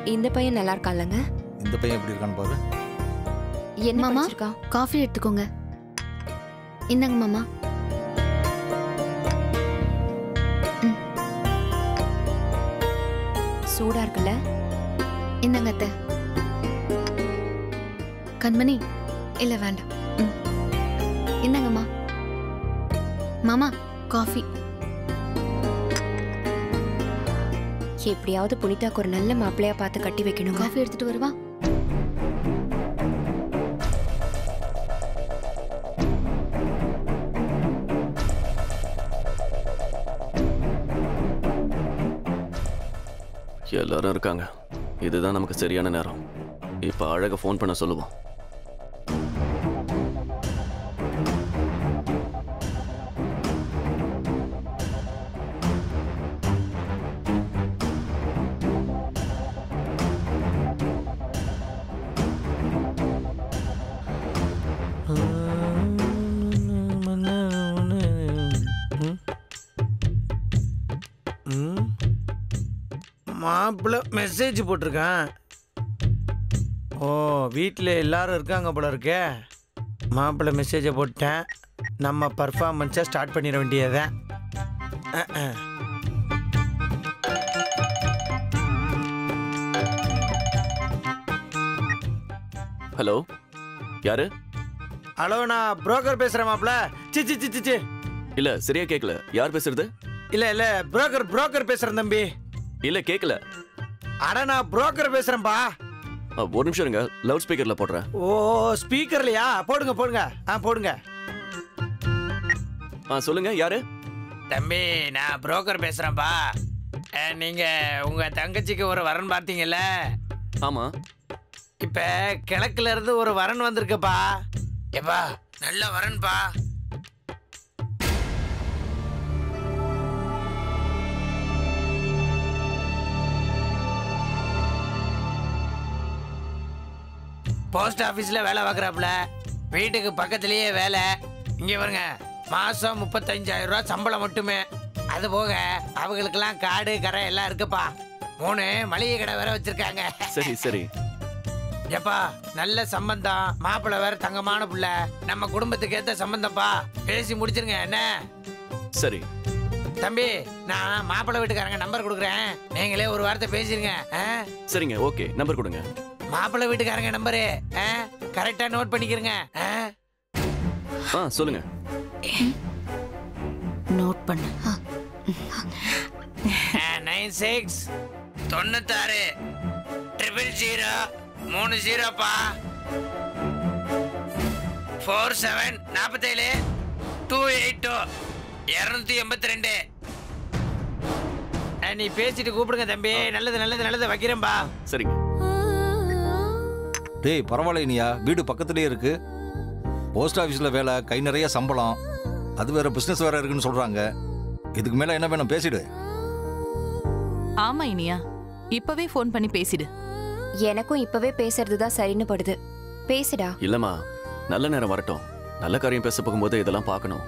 இந்த பையன் நல்லா இருக்கான்லங்க இந்த பையன் எப்படி இருக்கான்னு பாரு என்ன மாமா? படிச்சிருக்கான் காஃபி எடுத்துக்கோங்க இந்தாங்க மாமா சூடா இருக்குல்ல இந்தாங்க அத்தை கண்மணி இல்ல வேண்டாம் ம். இந்தாங்கம்மா மாமா காஃபி எப்படியாவது புனிதாக்கு ஒரு நல்ல மாப்பிள்ளையா பார்த்து கட்டி வைக்கணுங்க காஃபி எடுத்துட்டு வருவா எல்லாரும் இருக்காங்க இதுதான் நமக்கு சரியான நேரம் இப்போ அழக ஃபோன் பண்ண சொல்லுவோம் மாப்பிள்ள மெசேஜ் போட்டிருக்கான் ஓ வீட்டில் எல்லாரும் இருக்காங்க போல இருக்கே மாப்பிள்ள மெசேஜை போட்டேன் நம்ம பர்ஃபார்மன்ஸை ஸ்டார்ட் பண்ணிட வேண்டியதான் அஹ், அஹ். ஹலோ யாரு ஹலோ நான் புரோக்கர் பேசுகிறேன் மாப்பிள்ள சி சி சி சி சி இல்ல சரியா கேட்கல யார் பேசுறது இல்லை இல்லை புரோக்கர் புரோக்கர் பேசுகிறேன் தம்பி இல்ல கேட்கல அட நான் புரோக்கர் பேசுகிறேன்ப்பா அ, ஒரு நிமிஷம் இருங்க லவுட் ஸ்பீக்கர்ல போடுறேன் ஓ ஸ்பீக்கர்லையா போடுங்க போடுங்க ஆ போடுங்க ஆ சொல்லுங்க யாரு தம்பி நான் புரோக்கர் பேசுறேன்ப்பா அஹ், நீங்க உங்க தங்கச்சிக்கு ஒரு வரன் பார்த்தீங்கல்ல ஆமா இப்ப கிழக்குல இருந்து ஒரு வரன் வந்திருக்குப்பா ஏப்பா நல்ல வரன்பா போஸ்ட் ஆபீஸ்ல வேலை பார்க்குறாப்புல வீட்டுக்கு பக்கத்துலயே வேலை இங்க பாருங்க மாசம் முப்பத்தஞ்சாயிரம் ரூபாய் சம்பளம் மட்டுமே அது போக அவங்களுக்கெல்லாம் காடு கரை எல்லாம் இருக்குப்பா மூணு மளிகை கடை வேற வச்சிருக்காங்க சரி சரி ஏப்பா நல்ல சம்பந்தம் மாப்பிள்ளை வேற தங்கமான புள்ள நம்ம குடும்பத்துக்கு ஏத்த சம்பந்தம்ப்பா பேசி முடிச்சிருங்க என்ன சரி தம்பி நான் மாப்பிள்ளை வீட்டுக்காரங்க நம்பர் கொடுக்குறேன் நீங்களே ஒரு வார்த்தை பேசிருங்க ஆ? சரிங்க ஓகே நம்பர் கொடுங்க மாப்பிள்ளை வீட்டுக்காரங்க நம்பரு கரெக்டா நோட் பண்ணிக்கிறங்க ஆ சொல்லுங்க நோட் பண்ணு நைன் சிக்ஸ் தொண்ணூத்தாறு ட்ரிபிள் ஜீரோ மூணு ஜீரோப்பா ஃபோர் செவன் நாற்பத்தேழு டூ எயிட் டூ இரநூத்தி எண்பத்தி ரெண்டு நீ பேசிட்டு கூப்பிடுங்க தம்பி நல்லது நல்லது நல்லது வைக்கிறேன்பா சரிங்க டேய் பரவாயில்ல இனியா வீடு பக்கத்துலயே இருக்கு போஸ்ட் ஆஃபீஸில் வேலை கை நிறைய சம்பளம் அது வேற பிஸ்னஸ் வேற இருக்குன்னு சொல்றாங்க இதுக்கு மேல என்ன வேணும் பேசிடு ஆமா இனியா இப்பவே ஃபோன் பண்ணி பேசிடு எனக்கும் இப்பவே பேசுறது தான் சரின்னு படுது பேசுடா இல்லம்மா நல்ல நேரம் வரட்டும் நல்ல காரியம் பேச போகும்போது இதெல்லாம் பார்க்கணும்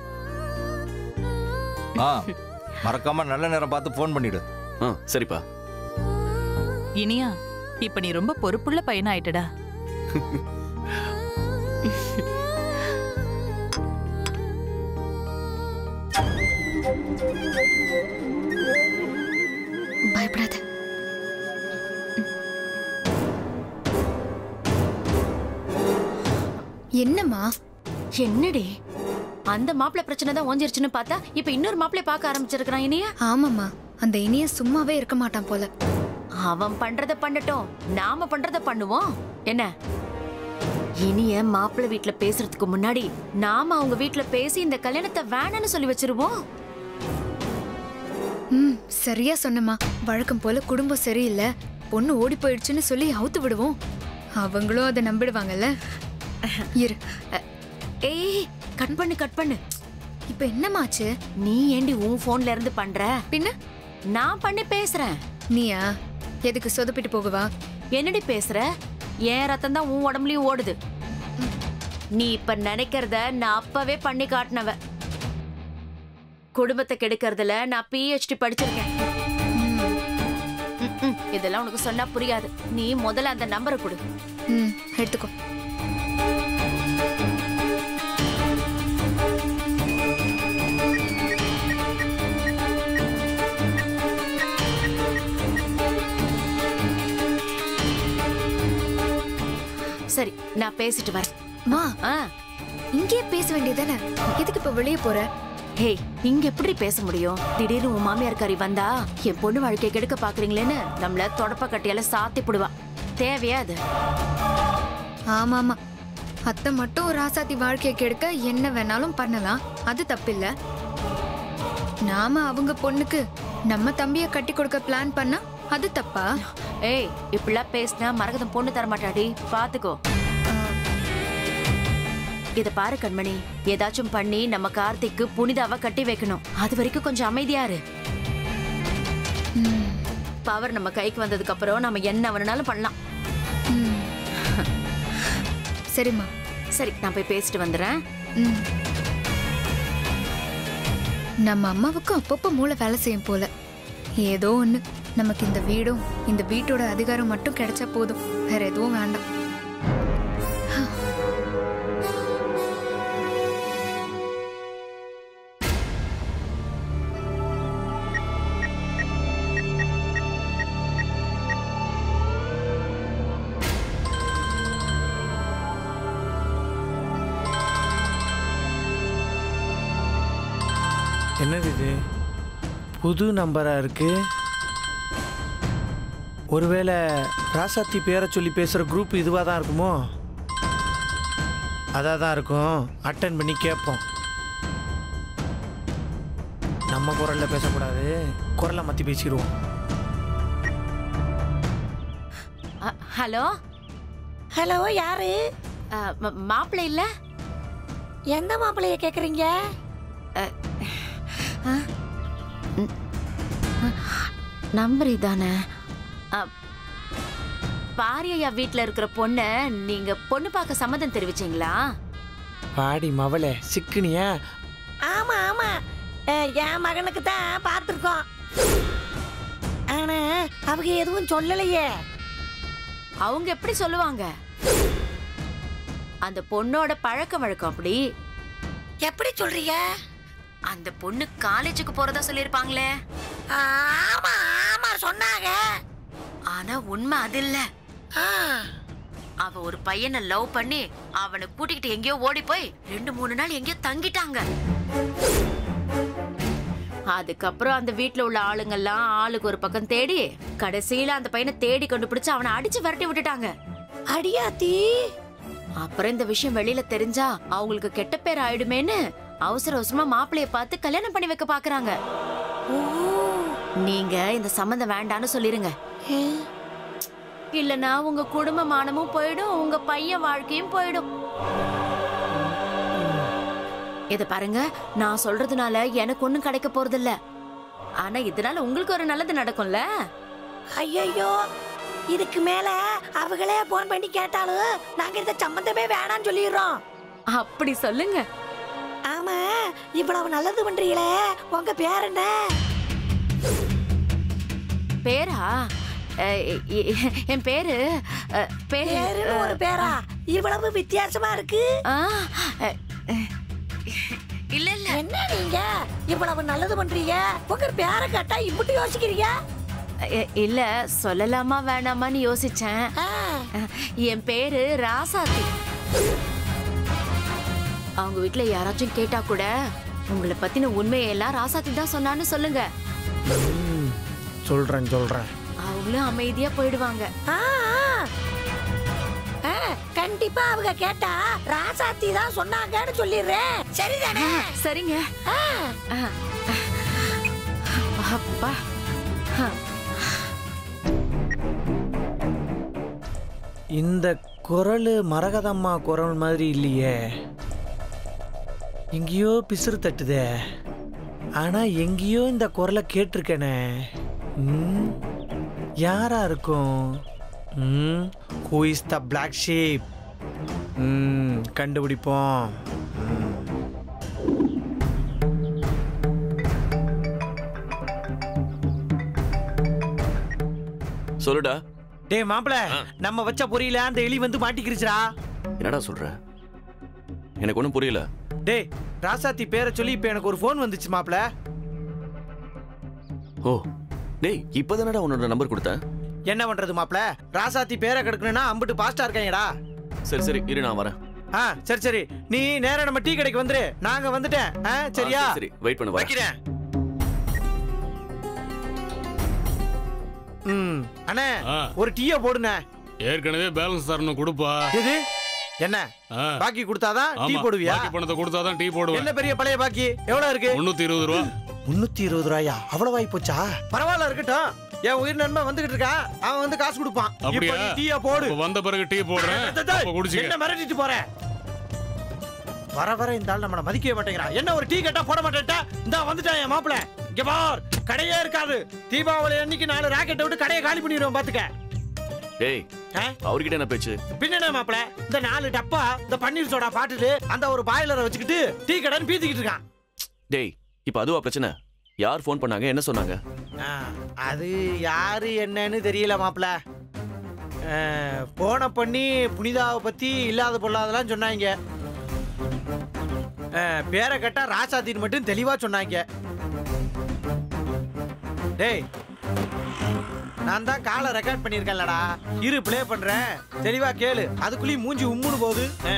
ஆ மறக்காம நல்ல நேரம் பார்த்து ஃபோன் பண்ணிடு ஆ சரிப்பா இனியா இப்ப நீ ரொம்ப பொறுப்புள்ள பையனா ஆயிட்டடா பயப்படாத என்னம்மா என்னடி அந்த மாப்பிள்ளை பிரச்சனை தான் ஓஞ்சிருச்சுன்னு பார்த்தா இப்ப இன்னொரு மாப்பிள்ளை பார்க்க ஆரம்பிச்சிருக்கிறான் இனியா ஆமாம்மா அந்த இனிய சும்மாவே இருக்க மாட்டான் போல அவன் பண்றத பண்ணட்டும் நாம பண்றத பண்ணுவோம் என்ன இனிய மாப்பிள்ளை வீட்ல பேசுறதுக்கு முன்னாடி நாம அவங்க வீட்ல பேசி இந்த கல்யாணத்தை வேணாம்னு சொல்லி வச்சிருவோம் ம் சரியா சொன்னம்மா வழக்கம் போல குடும்பம் சரியில்லை பொண்ணு ஓடி போயிடுச்சுன்னு சொல்லி அவுத்து விடுவோம் அவங்களும் அதை நம்பிடுவாங்கல்ல இரு ஏய் கட் பண்ணு கட் பண்ணு இப்ப என்னமாச்சு நீ ஏண்டி உன் போன்ல இருந்து பண்ற பின்ன நான் பண்ணி பேசுறேன் நீயா எதுக்கு சொதப்பிட்டு போகவா என்னடி பேசுற என் ரத்தம் தான் உன் உடம்புலயும் ஓடுது நீ இப்ப நினைக்கிறத நான் அப்பவே பண்ணி காட்டினவ குடும்பத்தை கெடுக்கறதுல நான் பிஹெச்டி படிச்சிருக்கேன் ம், ம், இதெல்லாம் உனக்கு சொன்னா புரியாது நீ முதல்ல அந்த நம்பரை கொடு ம் எடுத்துக்கோ சரி நான் பேசிட்டு வரேன் மா ஆ இங்கேயே பேச வேண்டியதானே எதுக்கு இப்ப வெளியே போற ஹேய் இங்க எப்படி பேச முடியும் திடீர்னு உன் மாமியார் கறி வந்தா என் பொண்ணு வாழ்க்கையை கெடுக்க பாக்குறீங்களேன்னு நம்மள தொடப்ப கட்டியால சாத்தி போடுவா தேவையா அது ஆமா ஆமா அத்தை மட்டும் ராசாத்தி வாழ்க்கையை கெடுக்க என்ன வேணாலும் பண்ணலாம் அது தப்பில்ல நாம அவங்க பொண்ணுக்கு நம்ம தம்பிய கட்டி கொடுக்க பிளான் பண்ணா அது தப்பா ஏய் இப்படிலாம் பேசினா மரகதம் பொண்ணு தர மாட்டாடி பாத்துக்கோ இத பாரு கண்மணி ஏதாச்சும் பண்ணி நம்ம கார்த்திக்கு புனிதாவா கட்டி வைக்கணும் அது வரைக்கும் கொஞ்சம் அமைதியா இரு ம், பவர் நம்ம கைக்கு வந்ததுக்கு அப்புறம் நம்ம என்ன வேணும்னாலும் பண்ணலாம் ம். சரிம்மா சரி நான் போய் பேசிட்டு வந்துடுறேன் ம். நம்ம அம்மாவுக்கு அப்பப்போ மூளை வேலை செய்யும் போல ஏதோ ஒண்ணு நமக்கு இந்த வீடும் இந்த வீட்டோட அதிகாரம் மட்டும் கிடைச்சா போதும் வேற எதுவும் வேண்டாம் என்னது இது புது நம்பரா இருக்கு ஒருவேளை ராசாத்தி பேரை சொல்லி பேசுகிற குரூப் இதுவாக தான் இருக்குமோ அதாக தான் இருக்கும் அட்டன் பண்ணி கேட்போம் நம்ம குரலில் பேசக்கூடாது குரலை மாற்றி பேசிடுவோம் அ, ஹலோ ஹலோ யாரு அ, ம- மாப்பிள்ளை இல்ல எந்த மாப்பிள்ளைய கேக்குறீங்க நம்பர் இதானே அ, பாரியையா வீட்ல இருக்கிற பொண்ண நீங்க பொண்ணு பார்க்க சம்மதம் தெரிவிச்சீங்களா பாடி மவளே சிக்குனியா ஆமா ஆமா அஹ், என் மகனுக்கு தான் பார்த்துருக்கோம் ஆனா அவங்க எதுவும் சொல்லலையே அவங்க எப்படி சொல்லுவாங்க அந்த பொண்ணோட பழக்க வழக்கம் அப்படி எப்படி சொல்றீங்க அந்த பொண்ணு காலேஜுக்கு போறதா சொல்லிருப்பாங்களே ஆமா ஆமா சொன்னாங்க ஆனா உண்மை அது இல்ல ஆ, அவ ஒரு பையனை லவ் பண்ணி அவனை கூட்டிக்கிட்டு எங்கேயோ ஓடி போய் ரெண்டு மூணு நாள் எங்கேயோ தங்கிட்டாங்க அதுக்கப்புறம் அந்த வீட்ல உள்ள ஆளுங்கெல்லாம் ஆளுக்கு ஒரு பக்கம் தேடி கடைசியில அந்த பையனை தேடி கண்டுபிடிச்சு அவனை அடிச்சு விரட்டி விட்டுட்டாங்க அடியாத்தி அப்புறம் இந்த விஷயம் வெளியில தெரிஞ்சா அவங்களுக்கு கெட்ட பேர் ஆயிடுமேன்னு அவசர அவசரமா மாப்பிளைய பார்த்து கல்யாணம் பண்ணி வைக்க பாக்குறாங்க ஓ நீங்க இந்த சம்மந்தம் வேண்டான்னு சொல்லிருங்க அஹ், இல்லனா உங்க குடும்ப மானமும் போயிடும் உங்க பையன் வாழ்க்கையும் போயிடும் இத பாருங்க நான் சொல்றதுனால எனக்கு ஒண்ணும் கிடைக்க போறது இல்ல ஆனா இதனால உங்களுக்கு ஒரு நல்லது நடக்கும்ல ஐயையோ இதுக்கு மேல அவங்களே போன் பண்ணி கேட்டாலும் நாங்க இந்த சம்பந்தமே வேணாம்னு சொல்லிடுறோம் அப்படி சொல்லுங்க ஆமா இவ்வளவு நல்லது பண்றீங்களே உங்க பேர் என்ன பேரா அஹ், இ- இ- என் பேரு அஹ், பேரு பேருன்னு ஒரு பேரா இவ்வளவு வித்தியாசமா இருக்கு ஆ, அஹ், அஹ், இல்ல இல்ல என்ன நீங்க இவ்வளவு நல்லது பண்றீங்க உங்க பேரை கேட்டா இப்படி யோசிக்கிறீங்க அஹ், இல்ல சொல்லலாமா வேணாமான்னு யோசிச்சேன் ஆ, அஹ், என் பேரு ராசாத்தி அவங்க வீட்ல யாராச்சும் கேட்டா கூட உங்களை பத்தின உண்மையெல்லாம் ராசாத்தி தான் சொன்னான்னு சொல்லுங்க ம், சொல்றேன் சொல்றேன் அவங்களும் அமைதியா போயிடுவாங்க ஆ, ஆ. ஆ, கண்டிப்பா அவங்க கேட்டா ராசாத்தி தான் சொன்னாங்கன்னு சொல்லிடுறேன் சரிதானே சரிங்க ஆ, அஹ், அப்பா அஹ், இந்த குரல் மரகதம்மா குரல் மாதிரி இல்லையே எங்கேயோ பிசுறு தட்டுதே ஆனா எங்கேயோ இந்த குரலை கேட்டிருக்கேனே ம், யாரா இருக்கும் ம் who is the black sheep ம் கண்டுபிடிப்போம் ம். சொல்லுடா டேய் மாப்பிள நம்ம வச்ச பொரியல அந்த எலி வந்து மாட்டிக்கிருச்சுடா என்னடா சொல்ற எனக்கு ஒன்றும் புரியல டேய் ராசாத்தி பேரை சொல்லி இப்ப எனக்கு ஒரு ஃபோன் வந்துச்சு மாப்பிள ஓ டேய் இப்போதானடா உன்னோட நம்பர் கொடுத்தேன் என்ன பண்றது மாப்பிள ராசாத்தி பேரை கெடுக்கணும்னா அம்பிட்டு பாஸ்டா இருக்காங்கடா சரி சரி இரு நான் வரேன் ஆ சரி சரி நீ நேரா நம்ம டீ கடைக்கு வந்துரு நாங்க வந்துட்டேன் ஆ சரியா ஆ, சரி வெயிட் பண்ணு வரேன் வைக்கிறேன் ம் அண்ணே ஆ. ஒரு டீயை போடுண்ணே ஏற்கனவே பேலன்ஸ் தரணும் கொடுப்பா இது என்ன ஆ. பாக்கி கொடுத்தாதான் டீ ஆமா போடுவியா பாக்கி பணத்தை கொடுத்தாதான் டீ போடுவேன் என்ன பெரிய பழைய பாக்கி எவ்வளவு இருக்கு முன்னூத்தி இருபது ரூபா முன்னூத்தி இருபது ரூபாயா அவ்வளவு ஆகி போச்சா பரவாயில்ல இருக்கட்டும் என் உயிர் நண்பன் வந்துகிட்டு இருக்கான் அவன் வந்து காசு கொடுப்பான் அப்படியா? இப்ப நீ டீயை போடு இப்ப வந்த பிறகு டீ போடுறேன் டேய், டேய், அப்ப குடிச்சுக்க என்ன மிரட்டிட்டு போற வர வர இந்த ஆள் நம்மள மதிக்கவே மாட்டேங்கிறான் என்ன ஒரு டீ கேட்டா போட மாட்டேன்ட்டா இந்த வந்துட்டான் என் மாப்பிள இங்க பார் கடையே இருக்காது தீபாவளி அன்னைக்கு நாலு ராக்கெட்டை விட்டு கடையை காலி பண்ணிடுவோம் பாத்துக்க டேய் ஆ? அவர்கிட்ட என்ன பேச்சு பின்ன என்ன மாப்பிள இந்த நாலு டப்பா இந்த பன்னீர் சோடா பாட்டுட்டு அந்த ஒரு பாய்லரை வச்சுக்கிட்டு டீ கடைன்னு பீத்திக்கிட்டு இருக்கான் டேய் இப்போ அதுவா பிரச்சனை யார் ஃபோன் பண்ணாங்க என்ன சொன்னாங்க ஆ, அது யாரு என்னன்னு தெரியல மாப்பிள போன பண்ணி புனிதாவை பத்தி இல்லாத பொல்லாதெல்லாம் சொன்னாங்க ஆ, பேரை கேட்டா ராசாத்தின்னு மட்டும் தெளிவா சொன்னாங்க டேய் நான் தான் காலை ரெக்கார்ட் பண்ணியிருக்கேன்லடா இரு ப்ளே பண்றேன் தெளிவா கேளு அதுக்குள்ளேயும் மூஞ்சி உம்முன்னு போகுது ஆ.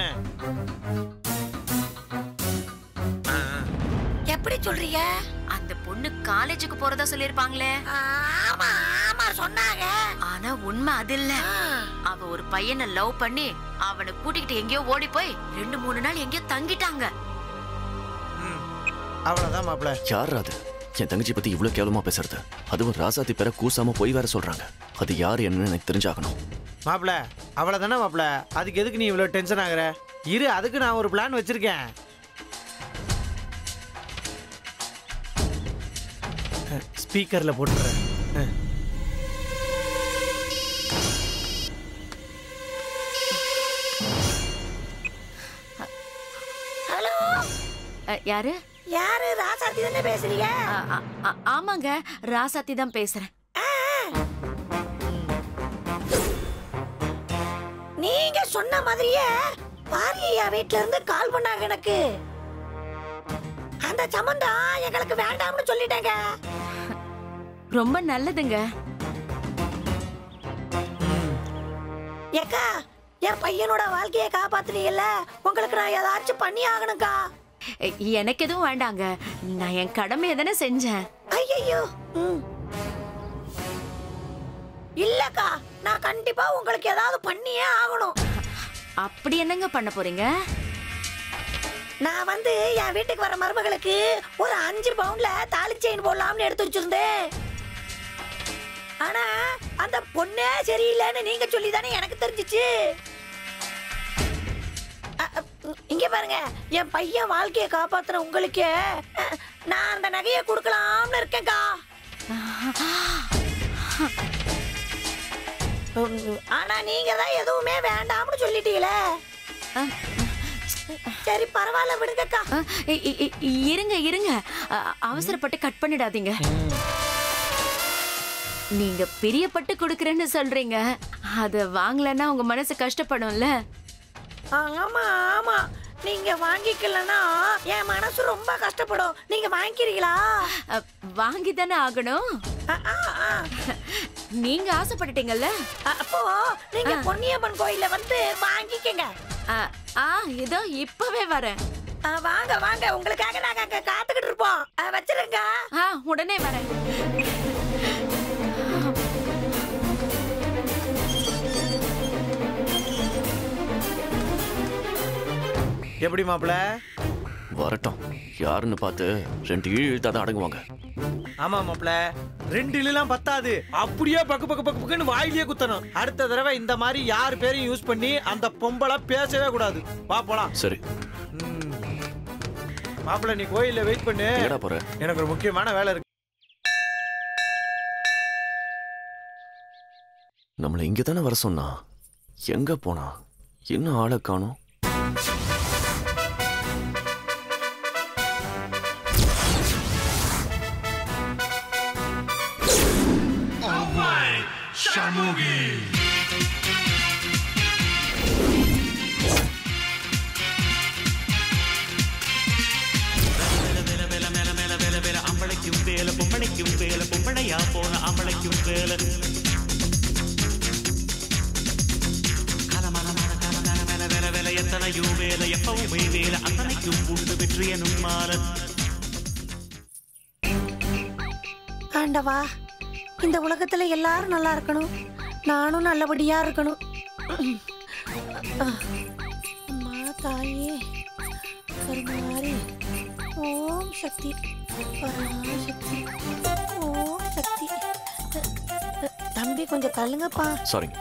ஆ, ஆ. எப்படி சொல்றீங்க அந்த பொண்ணு காலேஜுக்கு போறதா சொல்லிருப்பாங்களே ஆமா ஆமா சொன்னாங்க ஆனா உண்மை அது இல்ல ஆ. அவ ஒரு பையனை லவ் பண்ணி அவனை கூட்டிக்கிட்டு எங்கேயோ ஓடி போய் ரெண்டு மூணு நாள் எங்கேயோ தங்கிட்டாங்க ம். அவ்வளவுதான் மாப்பிள யார் அது என் தங்கச்சி பத்தி இவ்வளவு கேவலமா பேசுறது அதுவும் ராசாத்தி பேரை கூசாம போய் வேற சொல்றாங்க அது யார் என்னன்னு எனக்கு தெரிஞ்சாகணும் மாப்பிள அவ்வளவுதானே மாப்பிள அதுக்கு எதுக்கு நீ இவ்வளவு டென்ஷன் ஆகுற இரு அதுக்கு நான் ஒரு பிளான் வச்சிருக்கேன் ஸ்பீக்கர்ல போட்டுறேன் அஹ். ஹலோ அ, யாரு யாரு ராசாத்தி தானே பேசுறீங்க அ, அ, அ, ஆமாங்க ராசாத்தி தான் பேசுறேன் நீங்க சொன்ன மாதிரியே பாரியா வீட்ல இருந்து கால் பண்ணாங்க எனக்கு அந்த சம்மந்தம் எங்களுக்கு வேண்டாம்னு சொல்லிட்டேங்க ரொம்ப நல்லதுங்க ஏக்கா என் பையனோட வாழ்க்கையை காப்பாத்துனீங்கல்ல உங்களுக்கு நான் ஏதாச்சும் பண்ணி ஆகணும்க்கா எ, எனக்கு எதுவும் வேண்டாங்க நான் என் கடமையை தானே செஞ்சேன் ஐயோ இல்லக்கா நான் கண்டிப்பா உங்களுக்கு ஏதாவது பண்ணியே ஆகணும் அப்படி என்னங்க பண்ண போறீங்க நான் வந்து என் வீட்டுக்கு வர மருமகளுக்கு ஒரு அஞ்சு பவுண்ட்ல தாலி செயின் போடலாம்னு எடுத்து வச்சிருந்தேன் ஆனா அந்த பொண்ணே சரியில்லைன்னு நீங்க சொல்லி தானே எனக்கு தெரிஞ்சிச்சு அ, அ, இங்க பாருங்க என் பையன் வாழ்க்கையை காப்பாத்துற உங்களுக்கு அ, நான் அந்த நகையை கொடுக்கலாம்னு இருக்கேன்க்கா உம், ஆனா நீங்க தான் எதுவுமே வேண்டாம்னு சொல்லிட்டீங்களே சரி பரவாயில்ல விடுங்கக்கா அ, இ- இ- இ- இருங்க இருங்க அ, அவசரப்பட்டு கட் பண்ணிடாதீங்க நீங்க பிரியப்பட்டு கொடுக்கறேன்னு சொல்றீங்க அத வாங்கலன்னா உங்க மனசு கஷ்டப்படும்ல ஆமா ஆமா நீங்க வாங்கிக்கலன்னா என் மனசு ரொம்ப கஷ்டப்படும் நீங்க வாங்கிக்கிறீங்களா அ, வாங்கி தானே ஆகணும் ஆ, ஆ, ஆ. நீங்க ஆசைப்பட்டுட்டீங்கல்ல அப்போ நீங்க பொன்னியம்மன் கோயில்ல வந்து வாங்கிக்கங்க அ, ஆ இதோ இப்பவே வரேன் ஆ, வாங்க வாங்க உங்களுக்காக நாங்க அங்க காத்துக்கிட்டு இருப்போம் ஆ, வச்சிருங்க ஆ உடனே வரேன் எப்படி மாப்பிள வரட்டும் யாருன்னு பார்த்து ரெண்டு இழு இழுத்தாதான் அடங்குவாங்க ஆமா மாப்பிள ரெண்டு இலாம் பத்தாது அப்படியே பக்கு பக்கு பக்கு பக்குன்னு வாயிலேயே குத்தணும் அடுத்த தடவை இந்த மாதிரி யார் பேரையும் யூஸ் பண்ணி அந்த பொம்பளை பேசவே கூடாது வா போலாம் சரி ம். மாப்பிள நீ கோயில்ல வெயிட் பண்ணு எங்கடா போற எனக்கு ஒரு முக்கியமான வேலை இருக்கு நம்மளை இங்க தானே வர சொன்னா எங்க போனா என்ன ஆளை காணோம் அம்பளைக்கும் வேலை பொம்பளைக்கும் வேலை பொம்பளையா போன அம்பளைக்கும் வேலை கலமலமான கலமல மேல வேலை வேலை எத்தனையும் வேலை எப்பவுமே வேலை அத்தனைக்கும் உண்டு வெற்றி எனும் மாலை ஆண்டவா இந்த உலகத்துல எல்லாரும் நல்லா இருக்கணும் நானும் நல்லபடியா இருக்கணும் அம்மா தாயே கருமாரி ஓம் சக்தி பராசக்தி ஓம் சக்தி தம்பி கொஞ்சம் தள்ளுங்கப்பா சாரிங்க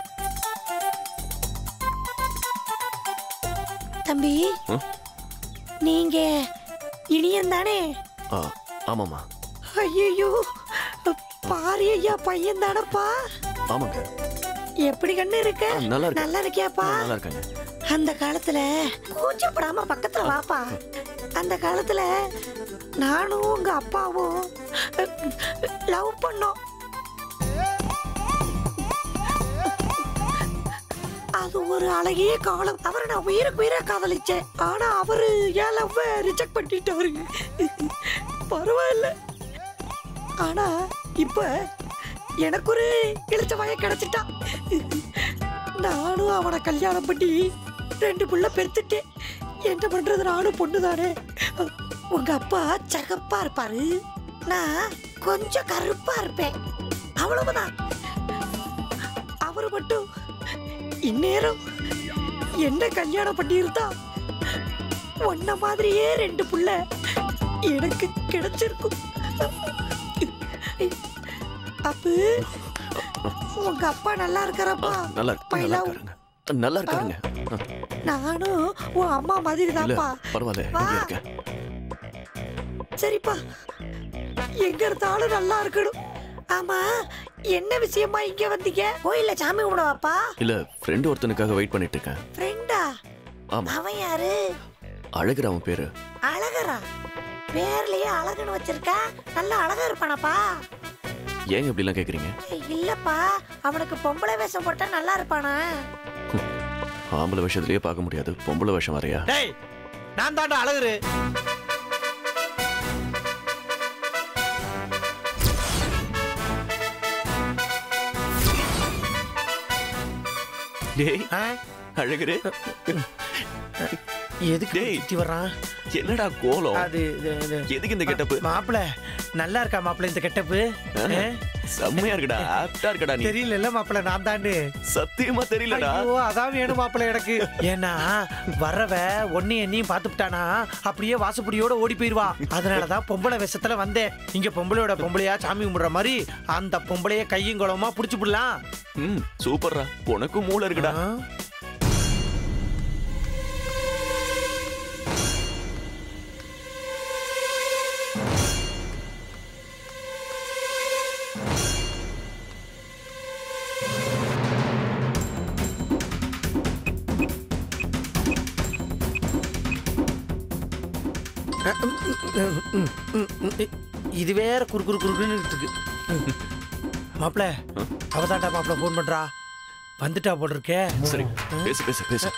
தம்பி ம்? நீங்க இனியன் தானே ஆ ஆமாம்மா ஐயோ பாரி ஐயா பையன் தானப்பா ஆமாங்க எப்படி கண்ணு இருக்க ஆ, நல்லா இருக்கு. நல்லா இருக்கியாப்பா நல்லா இருக்காங்க அந்த காலத்துல கூச்சப்படாம பக்கத்துல வாப்பா அந்த காலத்துல நானும் உங்க அப்பாவும் லவ் பண்ணோம் அது ஒரு அழகிய காலம் அவரை நான் உயிருக்கு உயிரா காதலிச்சேன் ஆனா அவரு என் லவ் ரிஜெக்ட் பண்ணிட்டாரு பரவாயில்ல ஆனா இப்ப எனக்கு ஒரு இழிச்ச வாய கிடைச்சிட்டான் நானும் அவனை கல்யாணம் பண்ணி ரெண்டு புள்ள பெருத்துட்டேன் என்ன பண்றது நானும் பொண்ணு தானே உங்க அப்பா சகப்பா இருப்பாரு நான் கொஞ்சம் கருப்பா இருப்பேன் அவ்வளவுதான் அவரு மட்டும் இந்நேரம் என்ன கல்யாணம் பண்ணியிருந்தா உன்ன மாதிரியே ரெண்டு புள்ள எனக்கு கிடைச்சிருக்கும் அப்பு உங்க அப்பா நல்லா இருக்காரப்பா நல்லா இருக்கு நல்லா இருக்காருங்க நல்லா இருக்காருங்க நானும் உன் அம்மா மாதிரி இல்ல தான்ப்பா பரவாயில்ல வா. இங்கே இருக்கேன் சரிப்பா எங்க இருந்தாலும் நல்லா இருக்கணும் ஆமா என்ன விஷயமா இங்க வந்தீங்க கோயில்ல சாமி கும்பிடவாப்பா இல்ல ஃப்ரெண்டு ஒருத்தனுக்காக வெயிட் பண்ணிட்டு இருக்கேன் ஃப்ரெண்டா ஆமா அவன் யாரு அழகுற அவன் பேரு அழகரா பேர்லயே அழகுன்னு வச்சிருக்கா நல்லா அழகா இருப்பானாப்பா ஏங்க இப்படிலாம் கேக்குறீங்க இல்லப்பா அவனுக்கு பொம்பளை வேஷம் போட்டா நல்லா இருப்பானா ஆம்பளை விஷயத்திலேயே பார்க்க முடியாது பொம்பளை விஷம் வரையா டேய் நான் தாண்டா அழகுரு டேய் அழகுரு எதுக்கு டேய். சுத்தி வர்றான் என்னடா கோலம் அது இது- இது- எதுக்கு இந்த கெட்டப்பு மாப்பிள நல்லா இருக்கா மாப்பிள இந்த கெட்டப்பு செம்மையா இருக்குடா ஆப்டா இருக்கடா நீ தெரியல மாப்பிள நான் தாண்டு சத்தியமா தெரியலடா ஐயோ அதான் வேணும் மாப்பிள எனக்கு ஏன்னா வர்றவ ஒன்னையும் என்னையும் பார்த்துட்டானா அப்படியே வாசப்படியோட ஓடி போயிருவா அதனாலதான் பொம்பளை விஷத்துல வந்தேன் இங்க பொம்பளையோட பொம்பளையா சாமி கும்பிடுற மாதிரி அந்த பொம்பளைய கையும் குளமா புடிச்சு விடலாம் ம் சூப்பர்ரா உனக்கும் மூளை இருக்குடா இது வேற குறு குறு குறுன்னு இருக்கு மாப்பிள அவதாண்டா மாப்பிள ஃபோன் பண்றா வந்துட்டா போல் இருக்கே சரி பேசு பேசு பேசு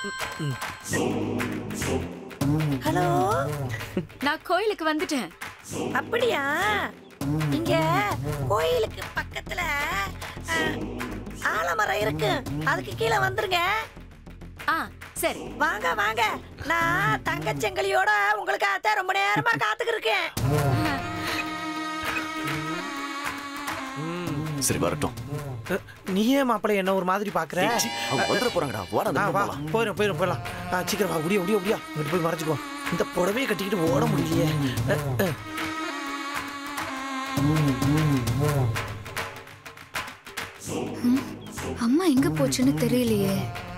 ஹலோ நான் கோயிலுக்கு வந்துட்டேன் அப்படியா இங்க கோயிலுக்கு பக்கத்துல அஹ், ஆலமரம் இருக்கு அதுக்கு கீழே வந்துருங்க ஆ சரி வாங்க வாங்க நான் தங்கச்செங்கலியோட உங்களுக்காக ரொம்ப நேரமா காத்துக்கு இருக்கேன் சரி வரட்டும் நீயே மாப்பிள என்ன ஒரு மாதிரி பாக்குற ஏய், சீ, அவங்க வந்துட போறாங்கடா வாடா அந்த ஆ, பக்கம் வா போலாம். போயிடும் போயிடும் போயிடலாம் ஆ, சீக்கிரம் வா முடியா முடியா முடியா இங்கிட்டு போய் மறைச்சிக்கோ இந்த புடவையை கட்டிக்கிட்டு ஓட முடியலையே அஹ், அஹ். அம்மா எங்க போச்சுன்னு தெரியலையே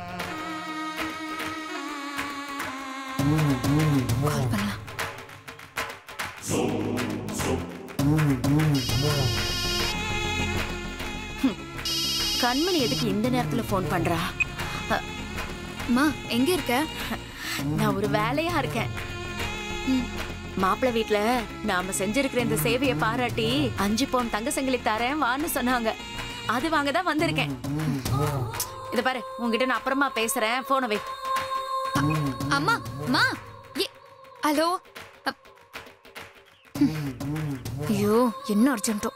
கால் பண்ணலாம் கண்மணி எதுக்கு இந்த நேரத்துல ஃபோன் பண்றா அ, அம்மா எங்க இருக்க நான் ஒரு வேலையா இருக்கேன் மாப்பிள்ளை வீட்ல நாம செஞ்சிருக்கிற இந்த சேவையை பாராட்டி அஞ்சு பவுன் தங்க சங்கிலி தரேன் வான்னு சொன்னாங்க அது வாங்க தான் வந்திருக்கேன் இத பாரு உன்கிட்ட நான் அப்புறமா பேசுறேன் போன வை அம்மா மா ஏ ஹலோ அப்- ஐயோ என்ன அர்ஜென்ட்டோ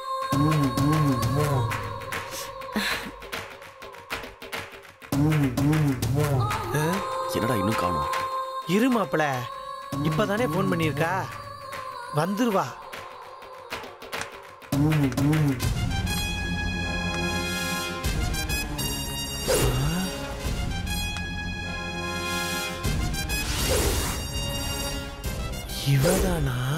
என்னடா இன்னும் காணோம் இரு மாப்பிள இப்பதானே ஃபோன் பண்ணியிருக்கா வந்துருவா இவதானா